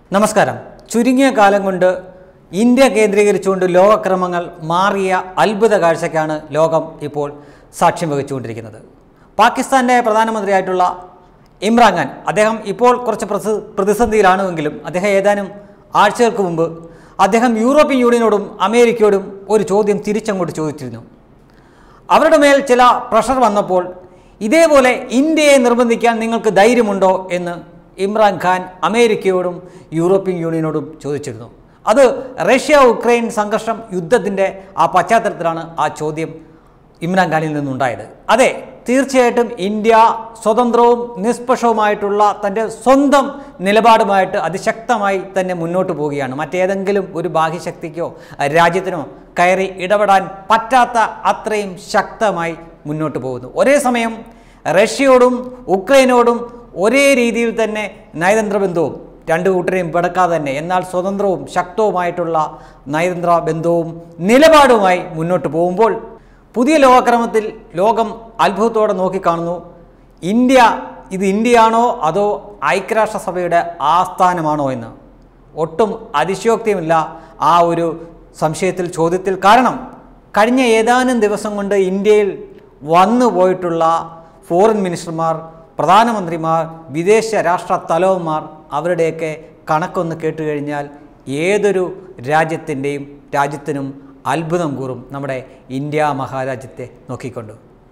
നമസ്കാരം ചുരുങ്ങിയ കാലം കൊണ്ട് ഇന്ത്യ കേന്ദ്രീകരിച്ചുകൊണ്ട് ലോകക്രമങ്ങൾ മാറിയ അത്ഭുത കാഴ്ചയ്ക്കാണ് ലോകം ഇപ്പോൾ സാക്ഷ്യം വഹിച്ചുകൊണ്ടിരിക്കുന്നത് പാകിസ്ഥാൻ്റെ പ്രധാനമന്ത്രിയായിട്ടുള്ള ഇമ്രാൻഖാൻ അദ്ദേഹം ഇപ്പോൾ കുറച്ച് പ്രസ പ്രതിസന്ധിയിലാണെങ്കിലും അദ്ദേഹം ഏതാനും ആഴ്ചകൾക്ക് മുമ്പ് അദ്ദേഹം യൂറോപ്യൻ യൂണിയനോടും അമേരിക്കയോടും ഒരു ചോദ്യം തിരിച്ചങ്ങോട്ട് ചോദിച്ചിരുന്നു അവരുടെ മേൽ ചില പ്രഷർ വന്നപ്പോൾ ഇതേപോലെ ഇന്ത്യയെ നിർബന്ധിക്കാൻ നിങ്ങൾക്ക് ധൈര്യമുണ്ടോ എന്ന് ഇമ്രാൻഖാൻ അമേരിക്കയോടും യൂറോപ്യൻ യൂണിയനോടും ചോദിച്ചിരുന്നു അത് റഷ്യ ഉക്രൈൻ സംഘർഷം യുദ്ധത്തിൻ്റെ ആ പശ്ചാത്തലത്തിലാണ് ആ ചോദ്യം ഇമ്രാൻഖാനിൽ നിന്നുണ്ടായത് അതെ തീർച്ചയായിട്ടും ഇന്ത്യ സ്വതന്ത്രവും നിഷ്പക്ഷവുമായിട്ടുള്ള തൻ്റെ സ്വന്തം നിലപാടുമായിട്ട് അതിശക്തമായി തന്നെ മുന്നോട്ട് പോവുകയാണ് മറ്റേതെങ്കിലും ഒരു ബാഹ്യശക്തിക്കോ രാജ്യത്തിനോ കയറി ഇടപെടാൻ പറ്റാത്ത അത്രയും ശക്തമായി മുന്നോട്ട് പോകുന്നു ഒരേ സമയം റഷ്യയോടും ഉക്രൈനോടും ഒരേ രീതിയിൽ തന്നെ നയതന്ത്ര ബന്ധവും രണ്ടു കൂട്ടരെയും പിടക്കാതെ തന്നെ എന്നാൽ സ്വതന്ത്രവും ശക്തവുമായിട്ടുള്ള നയതന്ത്ര ബന്ധവും നിലപാടുമായി മുന്നോട്ട് പോകുമ്പോൾ പുതിയ ലോകക്രമത്തിൽ ലോകം അത്ഭുതത്തോടെ നോക്കിക്കാണുന്നു ഇന്ത്യ ഇത് ഇന്ത്യയാണോ അതോ ഐക്യരാഷ്ട്രസഭയുടെ ആസ്ഥാനമാണോ എന്ന് ഒട്ടും അതിശയോക്തിയുമില്ല ആ ഒരു സംശയത്തിൽ ചോദ്യത്തിൽ കാരണം കഴിഞ്ഞ ഏതാനും ദിവസം കൊണ്ട് ഇന്ത്യയിൽ വന്നു പോയിട്ടുള്ള ഫോറിൻ മിനിസ്റ്റർമാർ പ്രധാനമന്ത്രിമാർ വിദേശ രാഷ്ട്ര തലവന്മാർ അവരുടെയൊക്കെ കണക്കൊന്ന് കേട്ട് കഴിഞ്ഞാൽ ഏതൊരു രാജ്യത്തിൻ്റെയും രാജ്യത്തിനും അത്ഭുതം കൂറും നമ്മുടെ ഇന്ത്യ മഹാരാജ്യത്തെ നോക്കിക്കൊണ്ട്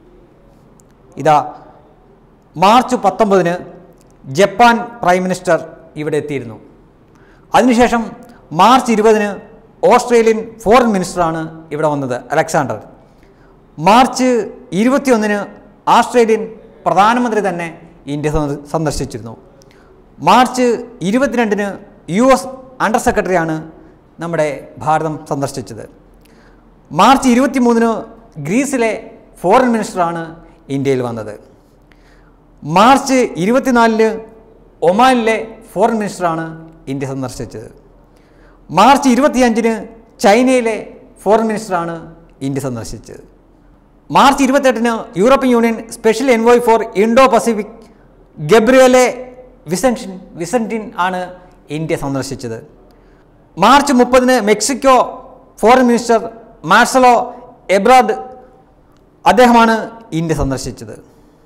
ഇതാ മാർച്ച് പത്തൊമ്പതിന് ജപ്പാൻ പ്രൈം മിനിസ്റ്റർ ഇവിടെ എത്തിയിരുന്നു അതിനുശേഷം മാർച്ച് ഇരുപതിന് ഓസ്ട്രേലിയൻ ഫോറിൻ മിനിസ്റ്ററാണ് ഇവിടെ വന്നത് അലക്സാണ്ടർ മാർച്ച് ഇരുപത്തിയൊന്നിന് ആസ്ട്രേലിയൻ പ്രധാനമന്ത്രി തന്നെ ഇന്ത്യ സന്ദ- സന്ദർശിച്ചിരുന്നു മാർച്ച് ഇരുപത്തിരണ്ടിന് യു എസ് അണ്ടർ സെക്രട്ടറിയാണ് നമ്മുടെ ഭാരതം സന്ദർശിച്ചത് മാർച്ച് ഇരുപത്തിമൂന്നിന് ഗ്രീസിലെ ഫോറിൻ മിനിസ്റ്ററാണ് ഇന്ത്യയിൽ വന്നത് മാർച്ച് ഇരുപത്തിനാലിന് ഒമാനിലെ ഫോറിൻ മിനിസ്റ്ററാണ് ഇന്ത്യ സന്ദർശിച്ചത് മാർച്ച് ഇരുപത്തിയഞ്ചിന് ചൈനയിലെ ഫോറിൻ മിനിസ്റ്ററാണ് ഇന്ത്യ സന്ദർശിച്ചത് മാർച്ച് ഇരുപത്തെട്ടിന് European union special envoy for Indo Pacific Gabriele Visentin Visentin ആണ് ഇന്ത്യ സന്ദർശിച്ചത് മാർച്ച് മുപ്പതിന് Mexico foreign minister Marcelo Ebrard അദ്ദേഹമാണ് ഇന്ത്യ സന്ദർശിച്ചത്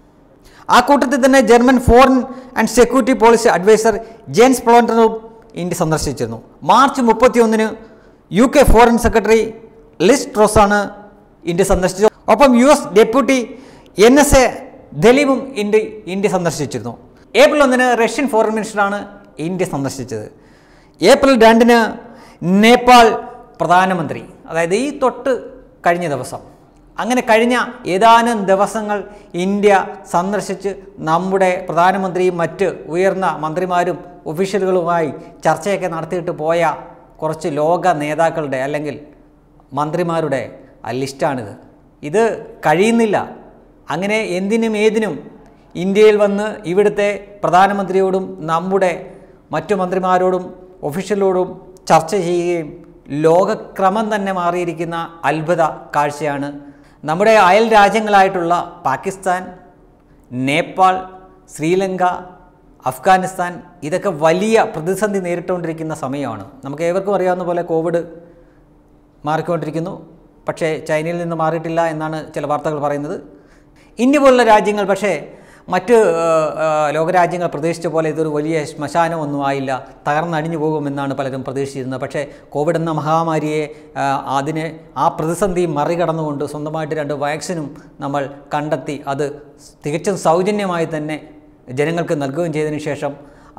ആ കൂട്ടത്തിൽ തന്നെ German foreign and security policy adviser Jens പ്ലോണ്ടറും ഇന്ത്യ സന്ദർശിച്ചിരുന്നു മാർച്ച് മുപ്പത്തിയൊന്നിന് U K foreign secretary Liz ട്രോസാണ് ഇന്ത്യ സന്ദർശിച്ചത് ഒപ്പം U S deputy N S A ദലീമും India India സന്ദർശിച്ചിരുന്നു ഏപ്രിൽ ഒന്നിന് റഷ്യൻ ഫോറിൻ മിനിസ്റ്ററാണ് ഇന്ത്യ സന്ദർശിച്ചത് ഏപ്രിൽ രണ്ടിന് നേപ്പാൾ പ്രധാനമന്ത്രി അതായത് ഈ തൊട്ട് കഴിഞ്ഞ ദിവസം അങ്ങനെ കഴിഞ്ഞ ഏതാനും ദിവസങ്ങൾ ഇന്ത്യ സന്ദർശിച്ച് നമ്മുടെ പ്രധാനമന്ത്രിയും മറ്റ് ഉയർന്ന മന്ത്രിമാരും ഒഫീഷ്യലുകളുമായി ചർച്ചയൊക്കെ നടത്തിയിട്ട് പോയ കുറച്ച് ലോക നേതാക്കളുടെ അല്ലെങ്കിൽ മന്ത്രിമാരുടെ ആ ലിസ്റ്റാണിത് ഇത് കഴിയുന്നില്ല അങ്ങനെ എന്തിനും ഏതിനും ഇന്ത്യയിൽ വന്ന് ഇവിടുത്തെ പ്രധാനമന്ത്രിയോടും നമ്മുടെ മറ്റു മന്ത്രിമാരോടും ഒഫീഷ്യലോടും ചർച്ച ചെയ്യുകയും ലോകക്രമം തന്നെ മാറിയിരിക്കുന്ന അത്ഭുത കാഴ്ചയാണ് നമ്മുടെ അയൽ രാജ്യങ്ങളായിട്ടുള്ള പാകിസ്ഥാൻ നേപ്പാൾ ശ്രീലങ്ക അഫ്ഗാനിസ്ഥാൻ ഇതൊക്കെ വലിയ പ്രതിസന്ധി നേരിട്ടുകൊണ്ടിരിക്കുന്ന സമയമാണ് നമുക്ക് ഏവർക്കും അറിയാവുന്ന പോലെ കോവിഡ് മാറിക്കൊണ്ടിരിക്കുന്നു പക്ഷേ ചൈനയിൽ നിന്ന് മാറിയിട്ടില്ല എന്നാണ് ചില വാർത്തകൾ പറയുന്നത് ഇന്ത്യ പോലുള്ള രാജ്യങ്ങൾ പക്ഷേ മറ്റ് ആ, ആ, ലോകരാജ്യങ്ങൾ പ്രതീക്ഷിച്ച പോലെ ഇതൊരു വലിയ ശ്മശാനമൊന്നും ആയില്ല തകർന്നടിഞ്ഞു പോകുമെന്നാണ് പലരും പ്രതീക്ഷിച്ചിരുന്നത് പക്ഷേ കോവിഡ് എന്ന മഹാമാരിയെ ആ, അതിനെ ആ പ്രതിസന്ധി മറികടന്നുകൊണ്ട് സ്വന്തമായിട്ട് രണ്ട് വാക്സിനും നമ്മൾ കണ്ടെത്തി അത് തികച്ചും സൗജന്യമായി തന്നെ ജനങ്ങൾക്ക് നൽകുകയും ചെയ്തതിനു ശേഷം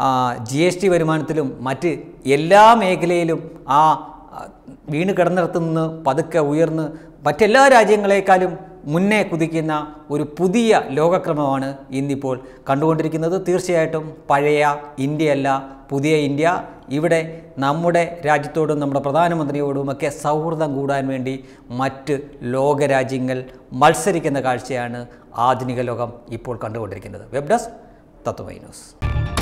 ജി എസ് ടി വരുമാനത്തിലും മറ്റ് എല്ലാ മേഖലയിലും ആ ആ, വീണ് കിടന്നിടത്തു നിന്ന് പതുക്കെ ഉയർന്ന് മറ്റെല്ലാ രാജ്യങ്ങളെക്കാളും മുന്നേ കുതിക്കുന്ന ഒരു പുതിയ ലോകക്രമമാണ് ഇന്നിപ്പോൾ കണ്ടുകൊണ്ടിരിക്കുന്നത് തീർച്ചയായിട്ടും പഴയ ഇന്ത്യയല്ല പുതിയ ഇന്ത്യ ഇവിടെ നമ്മുടെ രാജ്യത്തോടും നമ്മുടെ പ്രധാനമന്ത്രിയോടുമൊക്കെ സൗഹൃദം കൂടാൻ വേണ്ടി മറ്റ് ലോകരാജ്യങ്ങൾ മത്സരിക്കുന്ന കാഴ്ചയാണ് ആധുനിക ലോകം ഇപ്പോൾ കണ്ടുകൊണ്ടിരിക്കുന്നത് വെബ് ഡെസ്ക് തത്വമൈ ന്യൂസ്